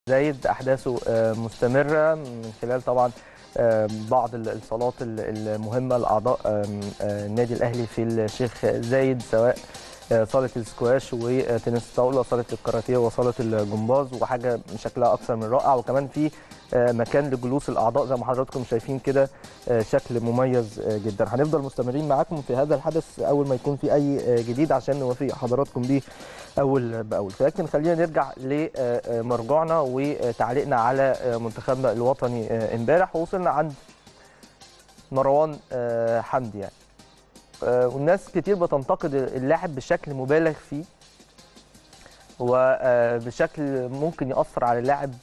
زايد احداثه آه، مستمره من خلال طبعا آه، بعض ال- الصالات ال- المهمه لاعضاء آم، آه، النادي الاهلي في الشيخ زايد سواء آه، صاله السكواش وتنس الطاوله صاله الكاراتيه وصاله الجمباز وحاجه شكلها اكثر من رائع وكمان في آه، مكان لجلوس الاعضاء زي ما حضراتكم شايفين كده آه، شكل مميز آه، جدا هنفضل مستمرين معاكم في هذا الحدث اول ما يكون في اي آه، جديد عشان نوافي حضراتكم بيه اول باول لكن خلينا نرجع لمرجعنا وتعليقنا على منتخبنا الوطني امبارح ووصلنا عند مروان حمدي يعني والناس كتير بتنتقد اللاعب بشكل مبالغ فيه وبشكل ممكن يأثر على اللاعب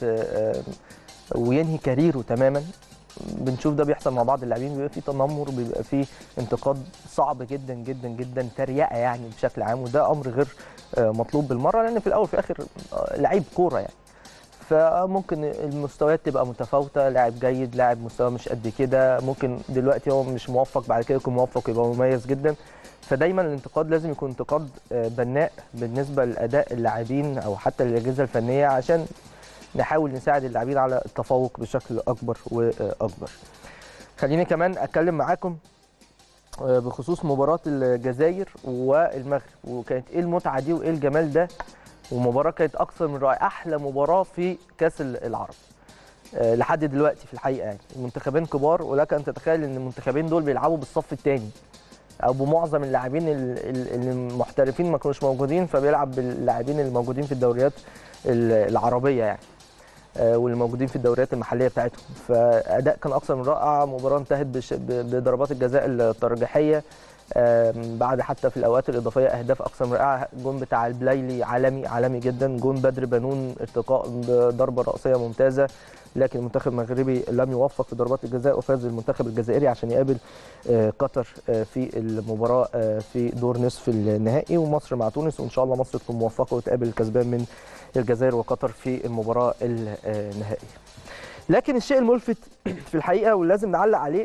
وينهي كاريره تماما بنشوف ده بيحصل مع بعض اللاعبين بيبقى في تنمر بيبقى في انتقاد صعب جدا جدا جدا تريقه يعني بشكل عام وده امر غير آه، مطلوب بالمره لان في الاول وفي الاخر آه، لعيب كوره يعني فممكن المستويات تبقى متفاوته لاعب جيد لاعب مستوى مش قد كده ممكن دلوقتي هو مش موفق بعد كده يكون موفق يبقى مميز جدا فدايما الانتقاد لازم يكون انتقاد آه، بناء بالنسبه لاداء اللاعبين او حتى الاجهزه الفنيه عشان نحاول نساعد اللاعبين على التفوق بشكل اكبر واكبر خليني كمان اتكلم معاكم آه، بخصوص مباراه الجزائر والمغرب وكانت ايه المتعه دي وايه الجمال ده ومباراه كانت اكثر من رائعه احلى مباراه في كاس العرب آه، لحد دلوقتي في الحقيقه يعني المنتخبين كبار ولك ان تتخيل ان المنتخبين دول بيلعبوا بالصف الثاني او بمعظم اللاعبين ال- ال- المحترفين ما كانوش موجودين فبيلعب باللاعبين الموجودين في الدوريات ال- العربيه يعني آه، واللي موجودين في الدوريات المحليه بتاعتهم فاداء كان اكثر من رائع مباراه انتهت بش- ب- بضربات الجزاء الترجيحيه آم، بعد حتى في الاوقات الاضافيه اهداف اكثر من رائعه الجون بتاع البلايلي عالمي عالمي جدا جون بدر بنون ارتقاء بضربه راسيه ممتازه لكن المنتخب المغربي لم يوفق في ضربات الجزاء وفاز المنتخب الجزائري عشان يقابل آه، قطر آه، في المباراه آه، في دور نصف النهائي ومصر مع تونس وان شاء الله مصر تكون موفقه وتقابل الكسبان من الجزائر وقطر في المباراه النهائيه. لكن الشيء الملفت في الحقيقه ولازم نعلق عليه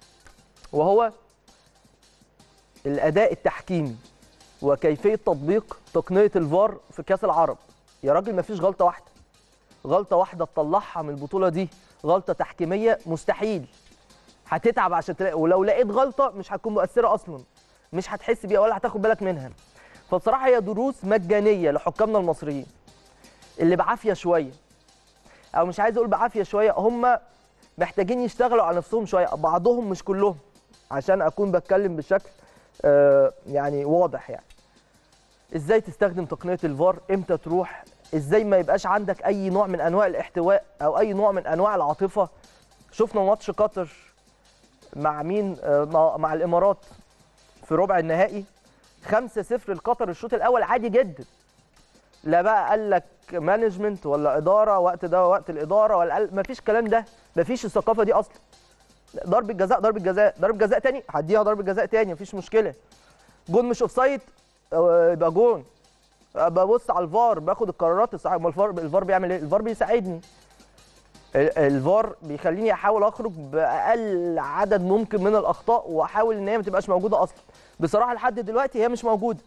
وهو الاداء التحكيمي وكيفيه تطبيق تقنيه الفار في كاس العرب يا راجل ما فيش غلطه واحده غلطه واحده تطلعها من البطوله دي غلطه تحكيميه مستحيل هتتعب عشان تلاقي ولو لقيت غلطه مش هتكون مؤثره اصلا مش هتحس بيها ولا هتاخد بالك منها فبصراحه هي دروس مجانيه لحكامنا المصريين اللي بعافيه شويه او مش عايز اقول بعافيه شويه هم محتاجين يشتغلوا على نفسهم شويه بعضهم مش كلهم عشان اكون بتكلم بشكل آه، يعني واضح يعني ازاي تستخدم تقنيه الفار امتى تروح ازاي ما يبقاش عندك اي نوع من انواع الاحتواء او اي نوع من انواع العاطفه شفنا ماتش قطر مع مين آه، مع- مع الامارات في ربع النهائي 5-0 لقطر الشوط الاول عادي جدا لا بقى قال لك مانجمنت ولا اداره وقت ده وقت الاداره ولا قال مفيش الكلام ده مفيش الثقافه دي اصلا ضربه جزاء ضربه جزاء ضربه جزاء تاني هديها ضربه جزاء تاني مفيش مشكله جون مش اوف سايد يبقى جون ببص على الفار باخد القرارات الصحيحه امال الفار الفار بيعمل ايه الفار بيساعدني ال- الفار بيخليني احاول اخرج باقل عدد ممكن من الاخطاء واحاول ان هي ما تبقاش موجوده اصلا بصراحه لحد دلوقتي هي مش موجوده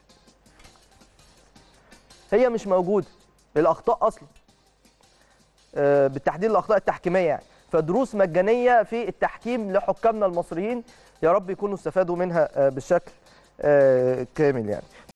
هي مش موجوده الاخطاء اصلا آه، بالتحديد الاخطاء التحكيميه يعني فدروس مجانيه في التحكيم لحكامنا المصريين يا رب يكونوا استفادوا منها آه، بالشكل آه، كامل يعني